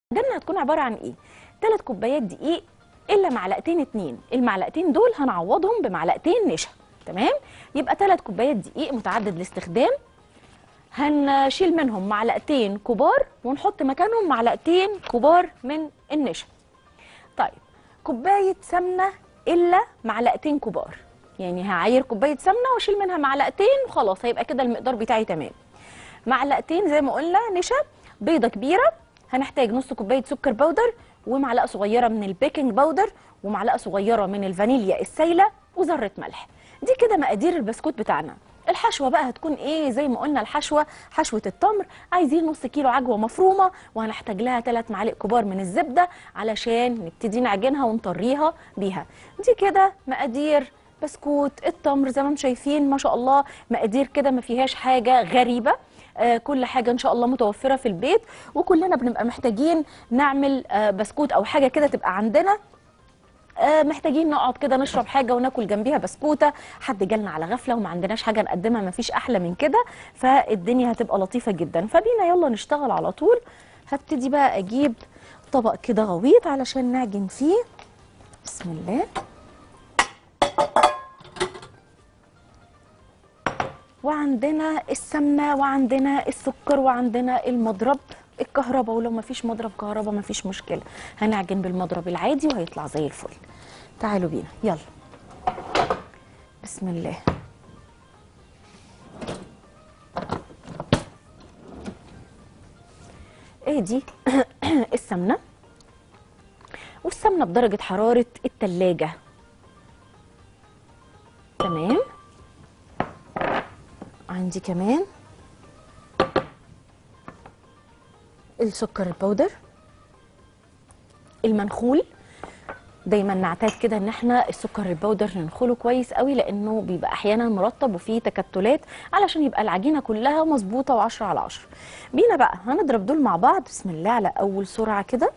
عجينتنا هتكون عباره عن ايه 3 كوبايات دقيق الا معلقتين اتنين المعلقتين دول هنعوضهم بمعلقتين نشا تمام يبقى 3 كوبايات دقيق متعدد الاستخدام هنشيل منهم معلقتين كبار ونحط مكانهم معلقتين كبار من النشا طيب كوبايه سمنه الا معلقتين كبار يعني هعاير كوبايه سمنه واشيل منها معلقتين وخلاص هيبقى كده المقدار بتاعي تمام معلقتين زي ما قلنا نشا بيضه كبيره هنحتاج نص كوبايه سكر بودر ومعلقه صغيره من البيكنج باودر ومعلقه صغيره من الفانيليا السايله وذره ملح دي كده مقادير البسكوت بتاعنا الحشوه بقى هتكون ايه زي ما قلنا الحشوه حشوه التمر عايزين نص كيلو عجوه مفرومه وهنحتاج لها 3 معالق كبار من الزبده علشان نبتدي نعجنها ونطريها بيها دي كده مقادير بسكوت التمر زي ما انتم شايفين ما شاء الله مقادير كده ما فيهاش حاجه غريبه آه كل حاجه ان شاء الله متوفره في البيت وكلنا بنبقى محتاجين نعمل آه بسكوت او حاجه كده تبقى عندنا آه محتاجين نقعد كده نشرب حاجه وناكل جنبيها بسكوته حد جالنا على غفله وما عندناش حاجه نقدمها ما فيش احلى من كده فالدنيا هتبقى لطيفه جدا فبينا يلا نشتغل على طول هبتدي بقى اجيب طبق كده غويط علشان نعجن فيه بسم الله وعندنا السمنه وعندنا السكر وعندنا المضرب الكهرباء ولو ما فيش مضرب كهرباء ما فيش مشكله هنعجن بالمضرب العادي وهيطلع زي الفل تعالوا بينا يلا بسم الله ايه دي السمنه والسمنه بدرجه حراره التلاجة تمام عندي كمان السكر البودر المنخول دايما نعتاد كده ان احنا السكر البودر ننخله كويس قوي لانه بيبقى احيانا مرطب وفيه تكتلات علشان يبقى العجينه كلها مظبوطه و10 على 10 بينا بقى هنضرب دول مع بعض بسم الله على اول سرعه كده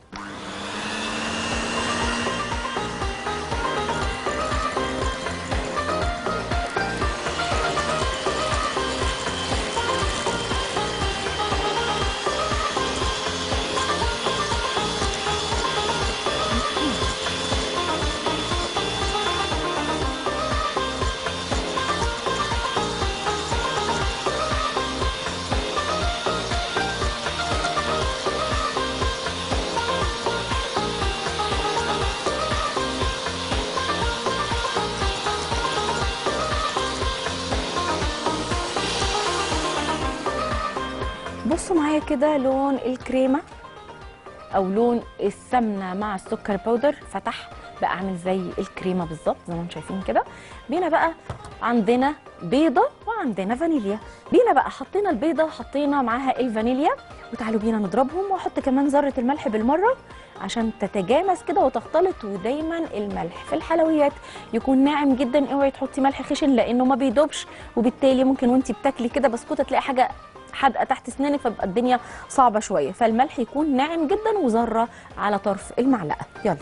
بصوا معايا كده لون الكريمه او لون السمنه مع السكر باودر فتح بقى عامل زي الكريمه بالظبط زي ما انتم شايفين كده بينا بقى عندنا بيضه وعندنا فانيليا بينا بقى حطينا البيضه حطينا معاها الفانيليا وتعالوا بينا نضربهم واحط كمان ذره الملح بالمره عشان تتجانس كده وتختلط ودايما الملح في الحلويات يكون ناعم جدا اوعي تحطي ملح خشن لانه ما بيدوبش وبالتالي ممكن وانت بتاكلي كده بسكوته تلاقي حاجه حدقه تحت اسنانك فبقى الدنيا صعبه شويه فالملح يكون ناعم جدا وذره على طرف المعلقه يلا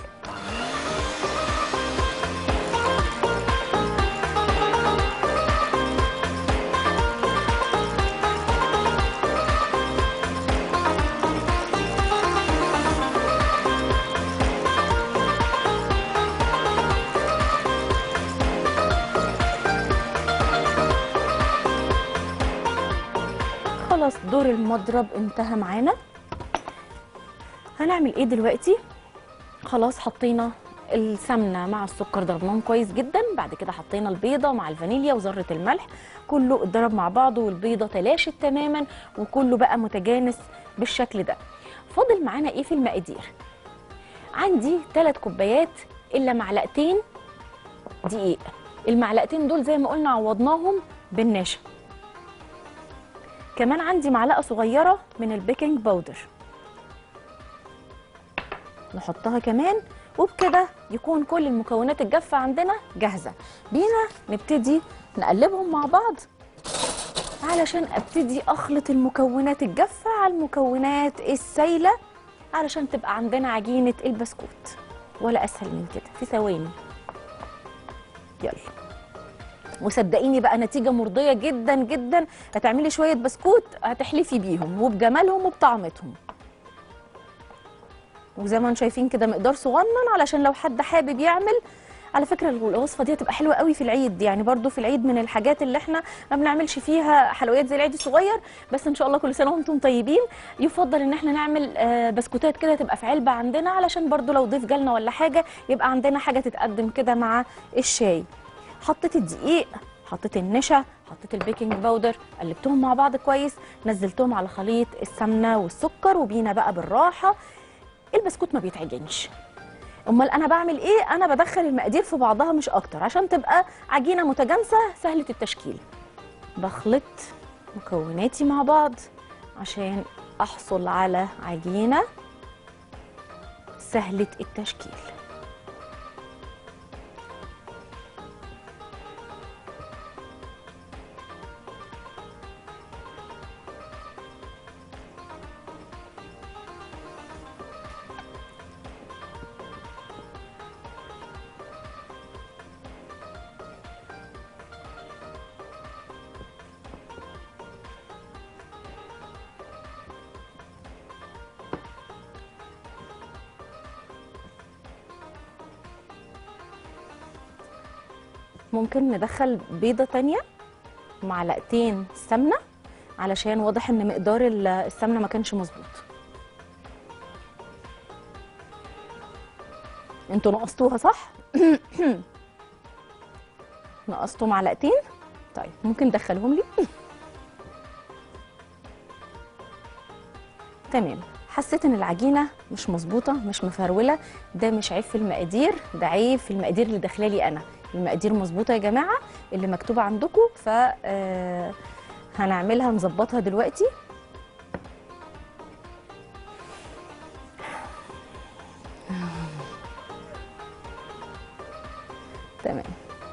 خلاص دور المضرب انتهى معانا هنعمل ايه دلوقتي خلاص حطينا السمنه مع السكر ضربناهم كويس جدا بعد كده حطينا البيضه مع الفانيليا وذره الملح كله اتضرب مع بعضه والبيضه تلاشت تماما وكله بقى متجانس بالشكل ده فاضل معانا ايه في المقادير عندي 3 كوبايات الا معلقتين دقيق المعلقتين دول زي ما قلنا عوضناهم بالنشا كمان عندي معلقه صغيره من البيكنج باودر نحطها كمان وبكده يكون كل المكونات الجافه عندنا جاهزه بينا نبتدي نقلبهم مع بعض علشان ابتدي اخلط المكونات الجافه على المكونات السايله علشان تبقى عندنا عجينه البسكوت ولا اسهل من كده في ثواني يلا وصدقيني بقى نتيجه مرضيه جدا جدا هتعملي شويه بسكوت هتحلفي بيهم وبجمالهم وبطعمتهم وزي ما انتم شايفين كده مقدار صغنن علشان لو حد حابب يعمل على فكره الوصفه دي هتبقى حلوه قوي في العيد يعني برضو في العيد من الحاجات اللي احنا ما بنعملش فيها حلويات زي العيد الصغير بس ان شاء الله كل سنه وانتم طيبين يفضل ان احنا نعمل آه، بسكوتات كده تبقى في علبه عندنا علشان برضو لو ضيف جالنا ولا حاجه يبقى عندنا حاجه تتقدم كده مع الشاي حطيت الدقيق حطيت النشا حطيت البيكنج باودر قلبتهم مع بعض كويس نزلتهم على خليط السمنه والسكر وبينا بقى بالراحه البسكوت ما بيتعجنش امال انا بعمل ايه انا بدخل المقادير في بعضها مش اكتر عشان تبقى عجينه متجانسه سهله التشكيل بخلط مكوناتي مع بعض عشان احصل على عجينه سهله التشكيل ممكن ندخل بيضة تانية معلقتين سمنة علشان واضح ان مقدار ال- السمنة ما كانش مظبوط انتوا نقصتوها صح؟ نقصتوا معلقتين طيب ممكن ندخلهم لي تمام حسيت ان العجينه مش مظبوطه مش مفروله ده مش عيب في المقادير ده عيب في المقادير اللي داخله لي انا المقادير مظبوطه يا جماعه اللي مكتوبه عندكم ف آه، هنعملها نظبطها دلوقتي تمام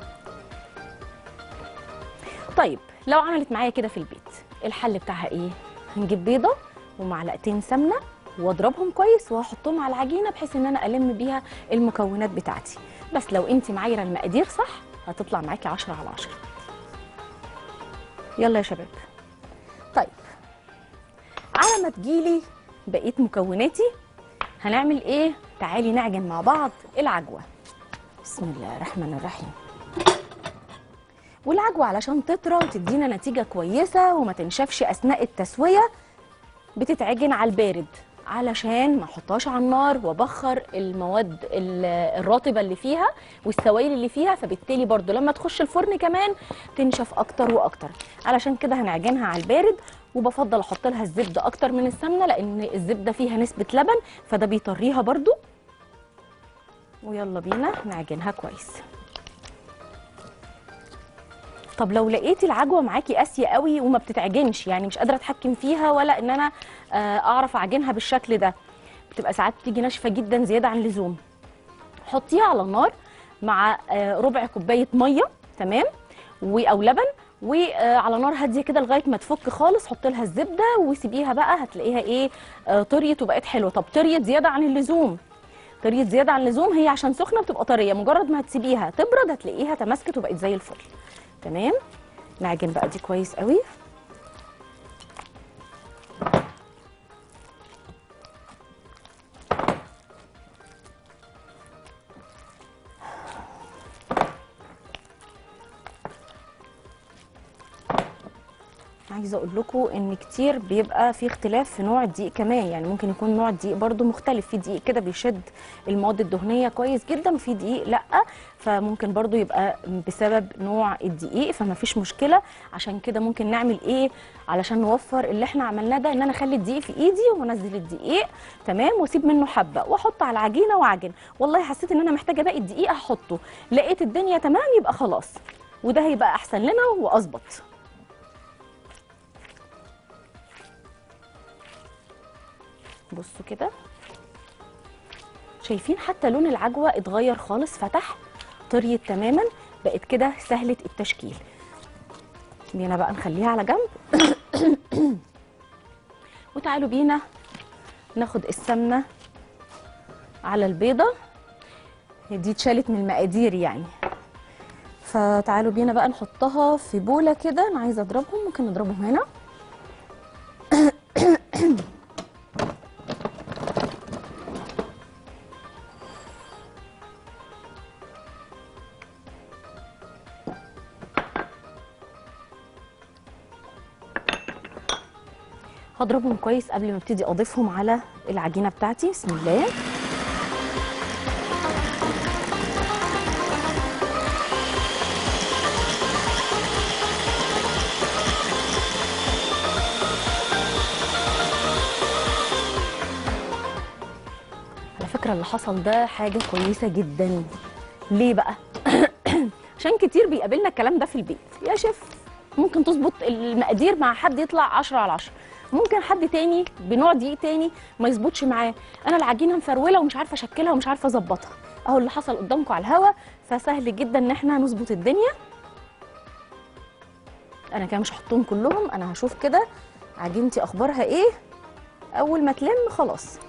طيب لو عملت معايا كده في البيت الحل بتاعها ايه هنجيب بيضه ومعلقتين سمنه واضربهم كويس وهحطهم على العجينه بحيث ان انا الم بيها المكونات بتاعتي بس لو انت معايره المقادير صح هتطلع معاكي 10 على 10 يلا يا شباب طيب على ما تجيلي بقيه مكوناتي هنعمل ايه تعالي نعجن مع بعض العجوه بسم الله الرحمن الرحيم والعجوه علشان تطرى وتدينا نتيجه كويسه وما تنشفش اثناء التسويه بتتعجن على البارد علشان ما احطهاش على النار وابخر المواد ال- الرطبه اللي فيها والسوائل اللي فيها فبالتالي برضو لما تخش الفرن كمان تنشف اكتر واكتر علشان كده هنعجنها على البارد وبفضل احط لها الزبده اكتر من السمنه لان الزبده فيها نسبه لبن فده بيطريها برضو ويلا بينا نعجنها كويس طب لو لقيتي العجوه معاكي قاسيه قوي وما بتتعجنش يعني مش قادره اتحكم فيها ولا ان انا آه، اعرف اعجنها بالشكل ده بتبقى ساعات بتيجي ناشفه جدا زياده عن اللزوم حطيها على النار مع آه، ربع كوبايه ميه تمام و- او لبن وعلى نار هاديه كده لغايه ما تفك خالص حط لها الزبده وسيبيها بقى هتلاقيها ايه آه، طريت وبقت حلوه طب طريت زياده عن اللزوم طريت زياده عن اللزوم هي عشان سخنه بتبقى طريه مجرد ما هتسيبيها تبرد هتلاقيها تماسكت وبقت زي الفل تمام نعجن بقى دي كويس قوي عايزه اقول لكم ان كتير بيبقى في اختلاف في نوع الدقيق كمان يعني ممكن يكون نوع الدقيق برضو مختلف في دقيق كده بيشد المواد الدهنيه كويس جدا وفي دقيق لا فممكن برضو يبقى بسبب نوع الدقيق فما فيش مشكله عشان كده ممكن نعمل ايه علشان نوفر اللي احنا عملناه ده ان انا اخلي الدقيق في ايدي وانزل الدقيق تمام واسيب منه حبه واحط على العجينه واعجن والله حسيت ان انا محتاجه باقي الدقيق هحطه لقيت الدنيا تمام يبقى خلاص وده هيبقى احسن لنا واظبط بصوا كده شايفين حتى لون العجوه اتغير خالص فتح طريت تماما بقت كده سهله التشكيل بينا بقى نخليها على جنب وتعالوا بينا ناخد السمنه على البيضه دي اتشالت من المقادير يعني فتعالوا بينا بقى نحطها في بوله كده انا عايزه اضربهم ممكن نضربهم هنا هضربهم كويس قبل ما ابتدي اضيفهم على العجينه بتاعتي بسم الله على فكره اللي حصل ده حاجه كويسه جدا ليه بقى عشان كتير بيقابلنا الكلام ده في البيت يا شيف ممكن تظبط المقادير مع حد يطلع 10 على 10 ممكن حد تاني بنوع دقيق تاني ما يظبطش معاه انا العجينه مفروله ومش عارفه اشكلها ومش عارفه اظبطها اهو اللي حصل قدامكم على الهوا فسهل جدا ان احنا نظبط الدنيا انا كده مش هحطهم كلهم انا هشوف كده عجينتي اخبارها ايه اول ما تلم خلاص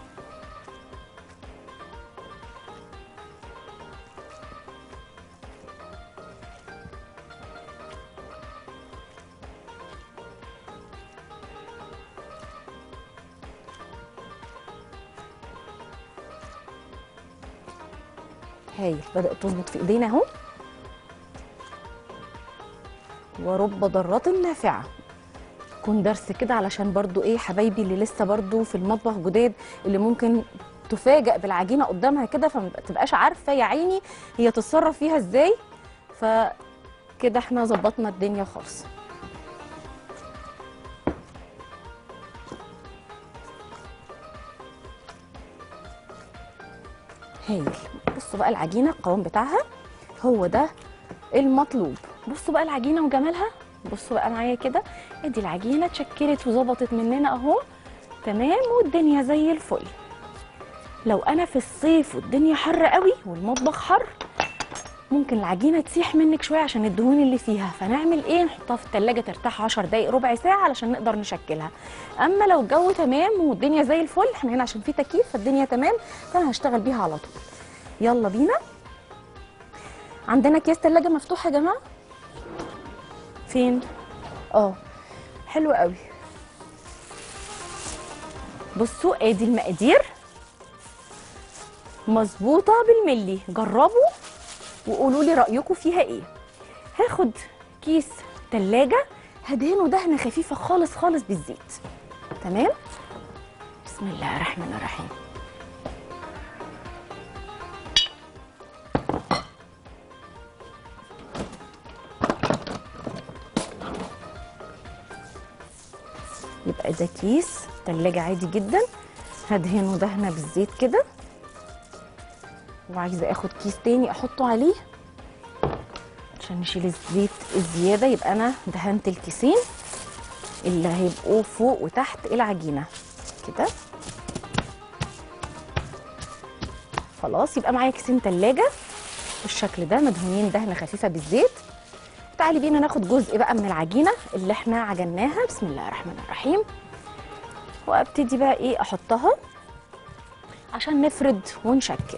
هايل بدأت تظبط في ايدينا اهو ورب ضارة نافعة يكون درس كده علشان برضو ايه حبايبي اللي لسه برضو في المطبخ جداد اللي ممكن تفاجأ بالعجينة قدامها كده فما تبقاش عارفة يا عيني هي تتصرف فيها ازاي فكده احنا ظبطنا الدنيا خالص هايل بصوا بقى العجينه القوام بتاعها هو ده المطلوب بصوا بقى العجينه وجمالها بصوا بقى معايا كده ادي العجينه اتشكلت وظبطت مننا اهو تمام والدنيا زي الفل لو انا في الصيف والدنيا حر قوي والمطبخ حر ممكن العجينه تسيح منك شويه عشان الدهون اللي فيها فنعمل ايه نحطها في التلاجة ترتاح 10 دقايق ربع ساعه علشان نقدر نشكلها اما لو الجو تمام والدنيا زي الفل احنا هنا عشان في تكييف فالدنيا تمام فانا هشتغل بيها على طول يلا بينا عندنا اكياس تلاجة مفتوحه يا جماعه فين اه حلو قوي بصوا ادي المقادير مظبوطه بالملي جربوا وقولوا لي رايكم فيها ايه هاخد كيس تلاجة هدهنه دهنه خفيفه خالص خالص بالزيت تمام بسم الله الرحمن الرحيم يبقى ده كيس تلاجة عادي جدا هدهنه دهنه بالزيت كده وعايزه اخد كيس تاني احطه عليه عشان نشيل الزيت الزياده يبقى انا دهنت الكيسين اللي هيبقوا فوق وتحت العجينه كده خلاص يبقى معايا كيسين تلاجة بالشكل ده مدهونين دهنه خفيفه بالزيت تعالي بينا ناخد جزء بقى من العجينه اللي احنا عجناها بسم الله الرحمن الرحيم وابتدي بقى ايه احطها عشان نفرد ونشكل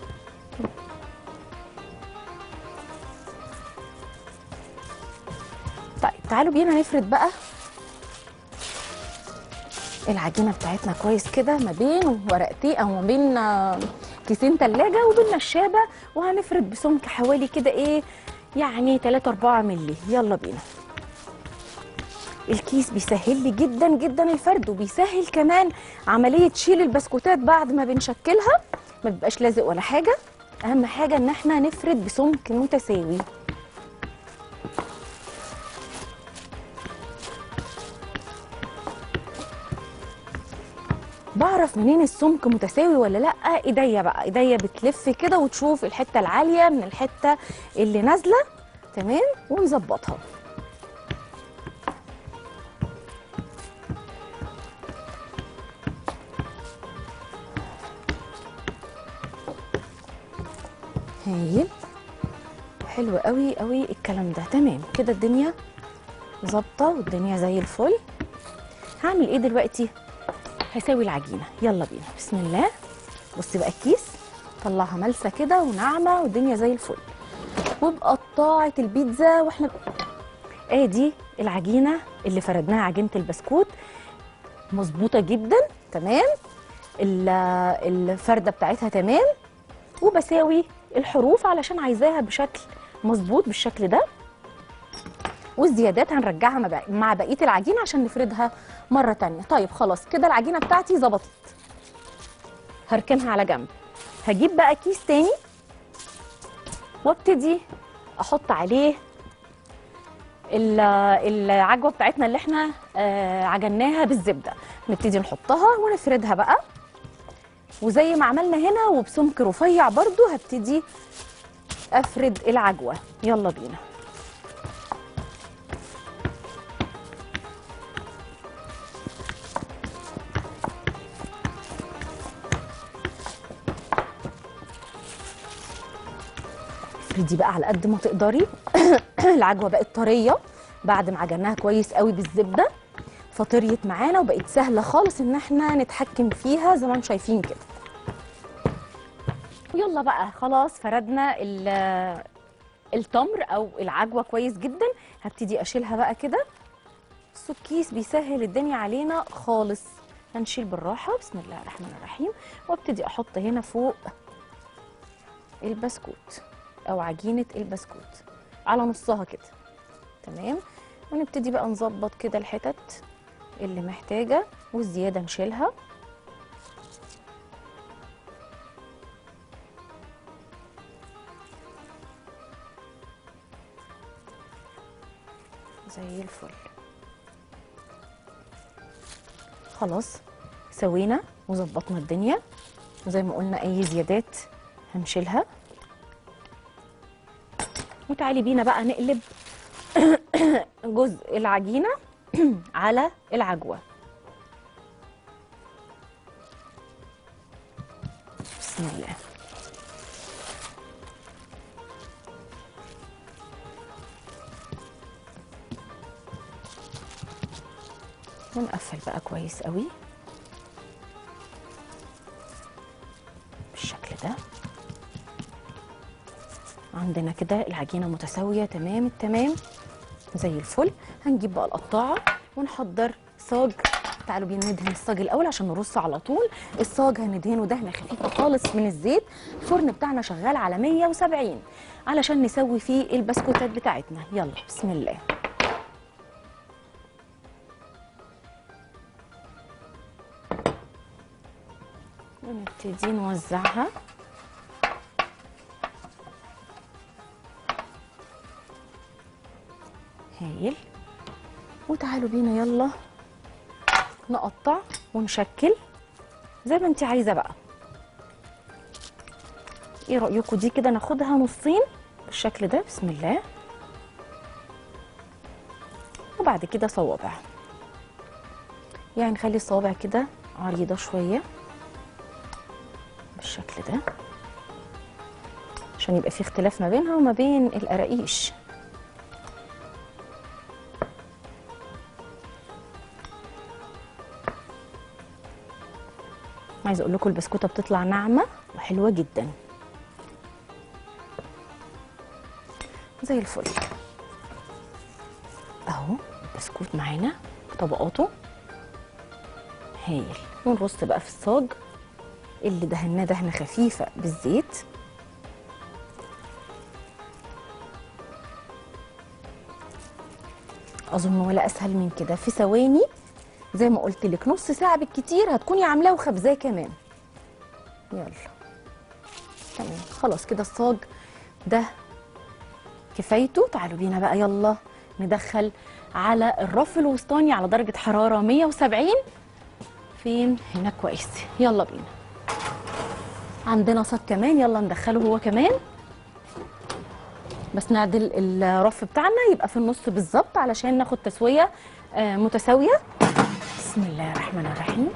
طيب تعالوا بينا نفرد بقى العجينه بتاعتنا كويس كده ما بين ورقتين او ما بين آه، كيسين تلاجة وبين نشابه وهنفرد بسمك حوالي كده ايه يعني 3 4 مللي يلا بينا الكيس بيسهل لي جدا جدا الفرد وبيسهل كمان عمليه شيل البسكوتات بعد ما بنشكلها ما بيبقاش لازق ولا حاجه اهم حاجه ان احنا نفرد بسمك متساوي بعرف منين السمك متساوي ولا لا ايديا بقى ايديا بتلف كده وتشوف الحته العاليه من الحته اللي نازله تمام ونظبطها هايل حلو قوي قوي الكلام ده تمام كده الدنيا ظابطه والدنيا زي الفل هعمل ايه دلوقتي هساوي العجينه يلا بينا بسم الله بصي بقى الكيس طلعها ملسه كده وناعمه والدنيا زي الفل وبقطاعه البيتزا واحنا ادي العجينه اللي فردناها عجينه البسكوت مظبوطه جدا تمام ال- الفرده بتاعتها تمام وبساوي الحروف علشان عايزاها بشكل مظبوط بالشكل ده والزيادات هنرجعها مع بق- مع بقيه العجينه عشان نفردها مره تانية طيب خلاص كده العجينه بتاعتي ظبطت هركنها على جنب هجيب بقى كيس تاني وابتدي احط عليه ال- العجوه بتاعتنا اللي احنا آه، عجناها بالزبده نبتدي نحطها ونفردها بقى وزي ما عملنا هنا وبسمك رفيع برضو هبتدي افرد العجوه يلا بينا افردي بقى على قد ما تقدري العجوه بقت طريه بعد ما عجناها كويس قوي بالزبده فطريت معانا وبقت سهله خالص ان احنا نتحكم فيها زي ما انتم شايفين كده ويلا بقى خلاص فردنا ال- التمر او العجوه كويس جدا هبتدي اشيلها بقى كده بصوا الكيس بيسهل الدنيا علينا خالص هنشيل بالراحه بسم الله الرحمن الرحيم وابتدي احط هنا فوق البسكوت او عجينه البسكوت على نصها كده تمام ونبتدي بقى نظبط كده الحتت اللي محتاجه والزياده نشيلها زي الفل خلاص سوينا وظبطنا الدنيا وزي ما قلنا اي زيادات هنشيلها وتعالي بينا بقى نقلب جزء العجينه على العجوه بسم الله ونقفل بقى كويس قوي بالشكل ده عندنا كده العجينه متساويه تمام التمام زي الفل هنجيب بقى القطاعه ونحضر صاج تعالوا بينا ندهن الصاج الاول عشان نرص على طول الصاج هندهنه دهنه خفيفه خالص من الزيت الفرن بتاعنا شغال على 170 علشان نسوي فيه البسكوتات بتاعتنا يلا بسم الله ونبتدي نوزعها هايل وتعالوا بينا يلا نقطع ونشكل زي ما انت عايزه بقى ايه رايكم دي كده ناخدها نصين بالشكل ده بسم الله وبعد كده صوابع يعني نخلي الصوابع كده عريضه شويه بالشكل ده عشان يبقى في اختلاف ما بينها وما بين القراقيش عايزه اقول لكم البسكوته بتطلع ناعمه وحلوه جدا زي الفل اهو البسكوت معانا طبقاته هايل ونرص بقى في الصاج اللي دهناه دهنه خفيفه بالزيت اظن ولا اسهل من كده في ثواني زي ما قلت لك نص ساعه بالكتير هتكوني عاملاه وخبزاه كمان يلا تمام خلاص كده الصاج ده كفايته تعالوا بينا بقى يلا ندخل على الرف الوسطاني على درجه حراره 170 فين هنا كويس يلا بينا عندنا صاج كمان يلا ندخله هو كمان بس نعدل الرف بتاعنا يبقى في النص بالظبط علشان ناخد تسويه آه، متساويه بسم الله الرحمن الرحيم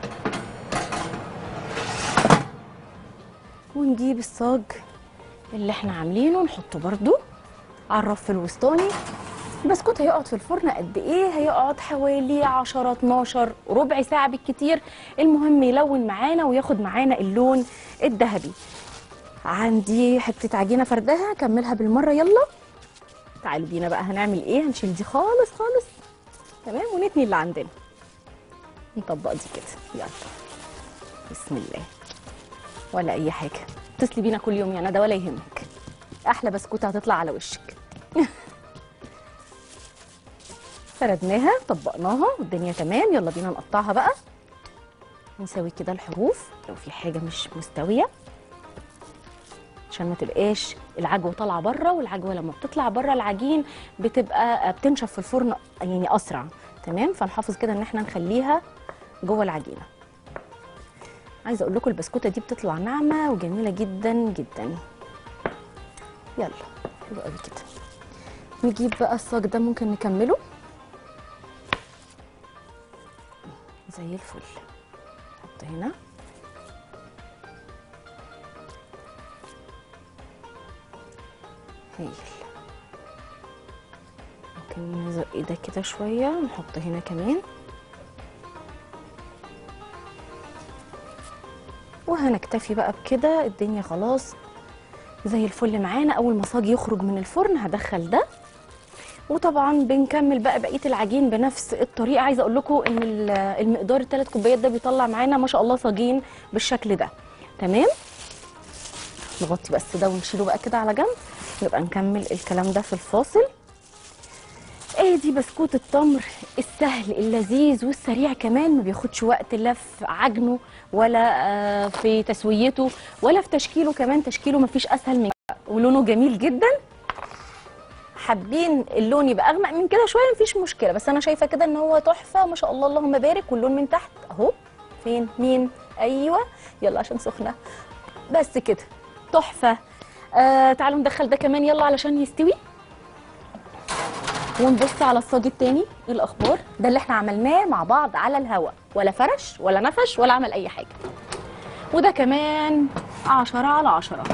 ونجيب الصاج اللي احنا عاملينه نحطه برضو على الرف الوسطاني البسكوت هيقعد في الفرن قد ايه هيقعد حوالي 10 12 ربع ساعه بالكتير المهم يلون معانا وياخد معانا اللون الذهبي عندي حته عجينه فردها كملها بالمره يلا تعالوا بينا بقى هنعمل ايه هنشيل دي خالص خالص تمام ونتني اللي عندنا نطبق دي كده يلا بسم الله ولا اي حاجه اتصلي بينا كل يوم يا ندى ولا يهمك احلى بسكوته هتطلع على وشك فردناها طبقناها والدنيا تمام يلا بينا نقطعها بقى نسوي كده الحروف لو في حاجه مش مستويه عشان ما تبقاش العجوه طالعه بره والعجوه لما بتطلع بره العجين بتبقى بتنشف في الفرن يعني اسرع تمام فنحافظ كده ان احنا نخليها جوه العجينه عايزه اقول لكم البسكوته دي بتطلع ناعمه وجميله جدا جدا يلا حلو قوي كده نجيب بقى الصاج ده ممكن نكمله زي الفل نحط هنا هايل ممكن نزق ده كده شويه نحط هنا كمان وهنكتفي بقى بكده الدنيا خلاص زي الفل معانا اول ما صاج يخرج من الفرن هدخل ده وطبعا بنكمل بقى بقيه العجين بنفس الطريقه عايزه اقول لكم ان ال- المقدار الثلاث كوبايات ده بيطلع معانا ما شاء الله صاجين بالشكل ده تمام نغطي بس ده ونشيله بقى كده على جنب نبقى نكمل الكلام ده في الفاصل ادي بسكوت التمر السهل اللذيذ والسريع كمان ما بياخدش وقت لا في عجنه ولا آه، في تسويته ولا في تشكيله كمان تشكيله ما فيش اسهل من كده ولونه جميل جدا حابين اللون يبقى اغمق من كده شويه مفيش مشكله بس انا شايفه كده ان هو تحفه ما شاء الله اللهم بارك واللون من تحت اهو فين مين ايوه يلا عشان سخنه بس كده تحفه آه تعالوا ندخل ده كمان يلا علشان يستوي ونبص على الصاج التاني ايه الاخبار ده اللي احنا عملناه مع بعض على الهواء ولا فرش ولا نفش ولا عمل اي حاجه وده كمان عشرة على عشرة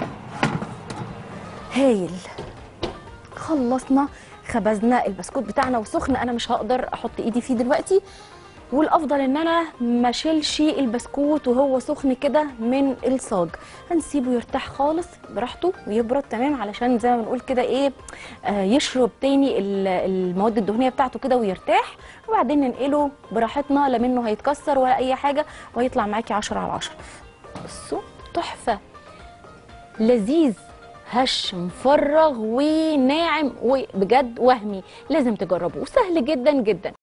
هايل خلصنا خبزنا البسكوت بتاعنا وسخن انا مش هقدر احط ايدي فيه دلوقتي والافضل ان انا ما اشيلش البسكوت وهو سخن كده من الصاج هنسيبه يرتاح خالص براحته ويبرد تمام علشان زي ما بنقول كده ايه آه يشرب تاني ال- المواد الدهنيه بتاعته كده ويرتاح وبعدين ننقله براحتنا لا منه هيتكسر ولا اي حاجه وهيطلع معاكي 10 على 10 بصوا تحفه لذيذ هش مفرغ وناعم وبجد وهمي لازم تجربوه سهل جدا جدا